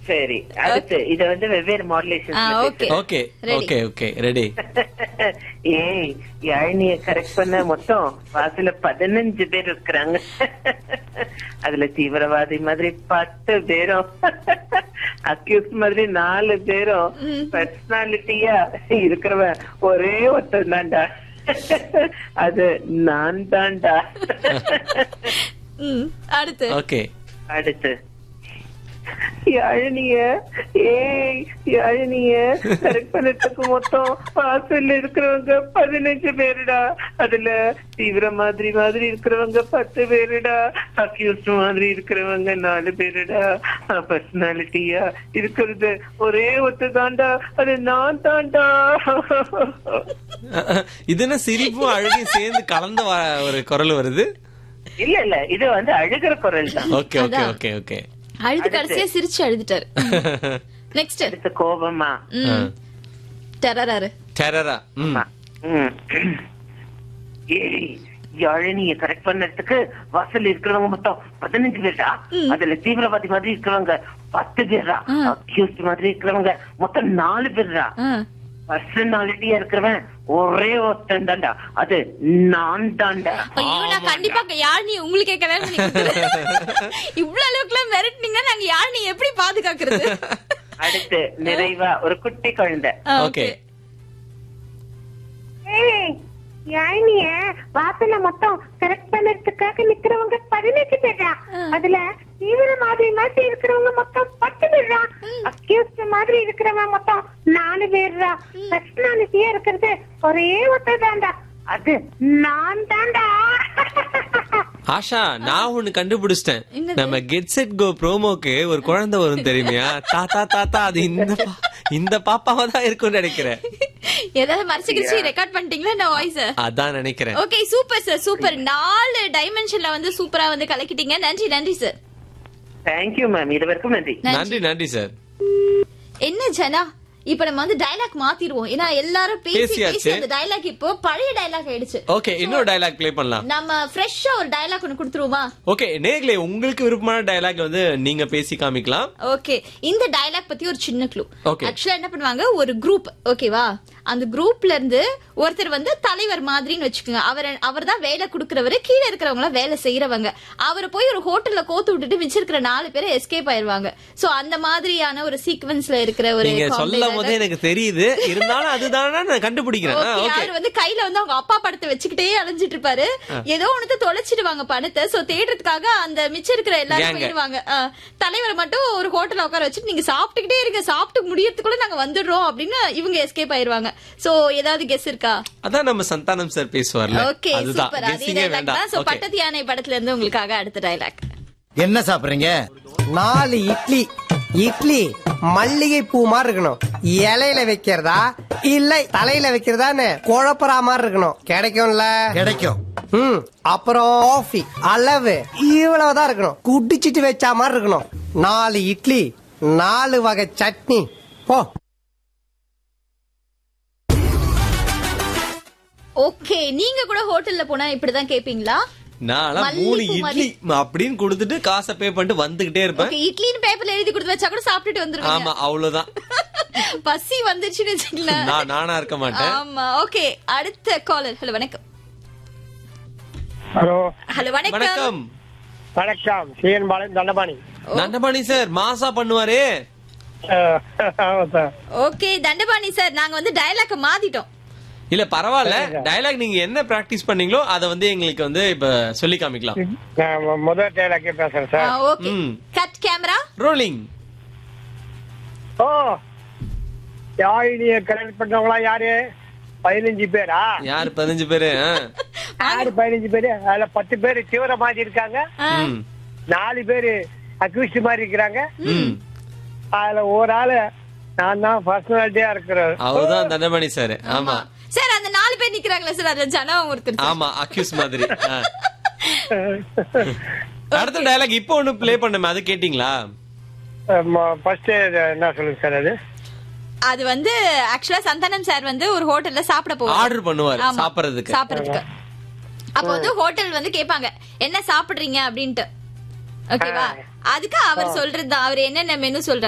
சரி அடுத்து இத வந்து வெவ்வேறு modulation ah okay okay Ready. Okay okay ready ஏய் யாழினிய கரெக்ட் பண்ண மொத்தம் வாசல பதினஞ்சு பேர் இருக்கிறாங்க அதுல தீவிரவாதி மாதிரி பத்து பேரும் அக்யூஸ் மாதிரி நாலு பேரும் பர்சனாலிட்டியா இருக்கிறவன் ஒரே ஒருத்தன் தான்டா அது நான் தான்டா ம் அடுத்து ஓகே அடுத்து யாழினிய ஏய் யாழினிய கரெக்ட் பண்ணதுக்கு மொத்தம் வாசல்ல இருக்கிறவங்க பதினஞ்சு பேருடா அதுல தீவிர மாதிரி மாதிரி இருக்கிறவங்க பத்து பேருடா அக்யூஸ்ட் மாதிரி இருக்கிறவங்க நாலு பேருடா பர்சனாலிட்டியா இருக்கிறது ஒரே ஒத்து தாண்டா அது நான் தாண்டா இது என்ன சிரிப்பும் அழுகையும் சேர்ந்து கலந்த வ- ஒரு குரல் வருது இல்ல இல்ல இது வந்து அழுகிற குரல் தான் ஓகே ஓகே அதான். ஓகே ஓகே அழுது கடைசியா சிரிச்சு அழுதுட்டாரு நெக்ஸ்ட் அடுத்து கோபமா ம் டெரராரு டெரரா ம் ம். ஏய் யாழினிய கரெக்ட் பண்ணதுக்கு வாசல் இருக்கிறவங்க மொத்தம் பதினஞ்சு பேரா அதுல தீவிரவாதி மாதிரி இருக்கிறவங்க பத்து பேரா அக்யூஸ்ட் மாதிரி இருக்கிறவங்க மொத்தம் நாலு பேரா ஆ பர்சனாலிட்டியா இருக்கிறவன் ஒரே ஒருத்தன் தான்டா அது நான் தான்டா ஐயோ நான் கண்டிப்பா யாழ்னி உங்களுக்கே கல்யாணம் பண்ணி கொடுத்துறேன். இவ்வளவு அளவுக்கு எல்லாம் மிரட்டினீங்கன்னா நாங்க யாழ்னி எப்படி பாதுகாக்கிறது அடுத்து நிறைவா ஒரு குட்டி குழந்தை ஆ, ஓகே ஏய் யாழினிய வாசல மொத்தம் கரெக்ட் பண்ணதுக்காக நிக்கிறவங்க பதினஞ்சு பேரா அதுல தீவிர மாதிரி மாதிரி இருக்கிறவங்க மொத்தம் பத்து பேரா அக்யூஸ்ட் மாதிரி இருக்கிறவங்க மொத்தம் நாலு பேரா பர்சனாலிட்டியா இருக்கிறது ஒரே ஒருத்தர் தாண்டா அது நான் தாண்டா ஆஷா நான் ஒண்ணு கண்டுபிடிச்சிட்டேன் என்னது? நம்ம கெட் செட் கோ ப்ரோமோக்கு ஒரு குழந்தை வரும் தெரியுமியா தாத்தா தாத்தா அது இந்த பா- இந்த பாப்பாவா தான் இருக்கும்னு நினைக்கிறேன் ஏதாவது மறைச்சு கிழிச்சு ரெக்கார்ட் பண்ணிட்டீங்களா இந்த வாய்ஸ் அதான் நினைக்கிறேன் ஓகே சூப்பர் சார் சூப்பர் நாலு டைமென்ஷன்ல வந்து சூப்பரா வந்து கலக்கிட்டீங்க நன்றி நன்றி சார் தேங்க்யூ மேம் இது வரைக்கும் நன்றி நன்றி நன்றி சார் என்ன ஜனா இப்ப நம்ம வந்து டயலாக் மாத்திருவோம் ஏன்னா எல்லாரும் பேசி பேசியாச்சு. பேசி அந்த டயலாக் இப்போ பழைய டயலாக் ஆயிடுச்சு ஓகே இன்னொரு டயலாக் ப்ளே பண்ணலாம் நம்ம ஃப்ரெஷ்ஷா ஒரு டயலாக் ஒன்னு கொடுத்துருவோமா ஓகே நேர்களே உங்களுக்கு விருப்பமான டயலாக் வந்து நீங்க பேசி காமிக்கலாம் ஓகே இந்த டயலாக் பத்தி ஒரு சின்ன க்ளூ Okay. ஆக்சுவலா என்ன பண்ணுவாங்க ஒரு குரூப் ஓகேவா அந்த குரூப்ல இருந்து ஒருத்தர் வந்து தலைவர் மாதிரின்னு வச்சுக்கோங்க அவர் அவர் தான் வேலை கொடுக்கறவரு கீழே இருக்கிறவங்க எல்லாம் வேலை செய்யறவங்க அவரை போய் ஒரு ஹோட்டல்ல கோத்து விட்டுட்டு மிச்சம் இருக்கிற நாலு பேரை எஸ்கேப் ஆயிருவாங்க சோ அந்த மாதிரியான ஒரு சீக்வன்ஸ்ல இருக்கிற ஒரு நீங்க comedy சொல்லும் போதே dialogue. எனக்கு தெரியுது இருந்தாலும் அதுதானா நான் கண்டுபிடிக்கிறேன் Okay, ஓகே அவர் வந்து கையில வந்து அவங்க அப்பா படத்தை வச்சுக்கிட்டே அலைஞ்சிட்டு இருப்பாரு ஏதோ ஒண்ணு தொலைச்சிடுவாங்க பணத்தை சோ தேடுறதுக்காக அந்த மிச்சம் இருக்கிற எல்லாரும் Gang. போயிடுவாங்க ஆ, தலைவரை மட்டும் ஒரு ஹோட்டல்ல உட்கார வச்சுட்டு நீங்க சாப்பிட்டுக்கிட்டே இருங்க சாப்பிட்டு முடியறதுக்குள்ள நாங்க வந்துடுறோம் அப்படின்னு இவங்க எஸ்கேப் ஆயிருவாங்க சோ ஏதாவது கெஸ் இருக்கா அதான் நம்ம சந்தானம் சார் பேசுவார்ல ஓகே அதுதான் சூப்பர் அதே கெஸ்ஸிங்கே டைலாக் வேண்டாம் தான் சோ ஓகே பட்டத்து யானை படத்துல இருந்து உங்களுக்காக அடுத்த டைலாக் என்ன சாப்பிடுறீங்க நாலு இட்லி இட்லி மல்லிகை பூ மாதிரி இருக்கணும் இலையில வைக்கிறதா இல்ல தலையில வைக்கிறதான்னு குழப்பறா மாதிரி இருக்கணும் கிடைக்கும்ல கிடைக்கும் ம் அப்புறம் காஃபி அளவு இவ்வளவுதான் இருக்கணும் குடிச்சிட்டு வச்சா மாதிரி இருக்கணும் நாலு இட்லி நாலு வகை சட்னி போ ஓகே நீங்க கூட ஹோட்டல்ல போனா இப்படிதான் கேப்பீங்களா நான் மல்லிப்பூ மூணு மாதிரி. இட்லி அப்படின்னு கொடுத்துட்டு காசை பே பண்ணிட்டு வந்துகிட்டே இருப்பேன் ஓகே இட்லின்னு பேப்பர்ல எழுதி கொடுத்து வச்சா கூட சாப்பிட்டுட்டு வந்துருவீங்க ஆமா அவ்வளவுதான் பசி வந்துருச்சுன்னு வச்சுக்கலாம் நான் நானா இருக்க மாட்டேன் ஆமா ஓகே அடுத்த காலர் ஹலோ வணக்கம் ஹலோ ஹலோ வணக்கம் வணக்கம் வணக்கம் சிஎன் பாளையம் தண்டபாணி நண்டபாணி சார் மாசா பண்ணுவாரே அஹ், ஆமா சார் ஓகே தண்டபாணி சார் நாங்க வந்து டயலாக்க மாத்திட்டோம் இல்ல பரவாயில்ல டயலாக் நீங்க என்ன பிராக்டிஸ் பண்ணீங்களோ அத வந்து எங்களுக்கு வந்து இப்ப சொல்லி காமிக்கலாம் நான் மு- முதல் டேலாக்கே பேசுறேன் சார் ஓகே ம். கட் கேமரா ரோலிங் ஓ யாழினிய கல்யாணம் பண்ணவங்களா யாரு பதினஞ்சு பேரா யாரு பதினஞ்சு பேரு ஆ? யாரு பதினஞ்சு பேரு அதுல பத்து பேரு தீவிர மாதிரி இருக்காங்க ம். நாலு பேரு அக்யூஸ்ட் மாதிரி இருக்கிறாங்க ம். அதுல ஒரு ஆளு நான் தான் பர்சனாலிட்டியா இருக்கிறேன் அவர்தான் தண்டபாணி சார் ஆமா சார் அந்த நாலு பேர் நிக்கிறாங்களா சார் அதுல ஜனா ஒருத்தர் ஆமா அக்யூஸ் மாதிரி ஆ. அடுத்த டயலாக் இப்போ ஒண்ணு ப்ளே பண்ணுமே அது கேட்டீங்களா ஃபர்ஸ்ட் என்ன சொல்லுங்க சார் அது அது வந்து ஆக்சுவலா சந்தானம் சார் வந்து ஒரு ஹோட்டல்ல சாப்பிட போவார் ஆர்டர் பண்ணுவார் ஆமா, சாப்பிடுறதுக்கு சாப்பிடுறதுக்கு அப்ப வந்து ஹோட்டல் வந்து கேட்பாங்க என்ன சாப்பிடுறீங்க அப்படின்ட்டு ஓகேவா அதுக்கு அவர் சொல்றது அவர் என்னென்ன மெனு சொல்றாரு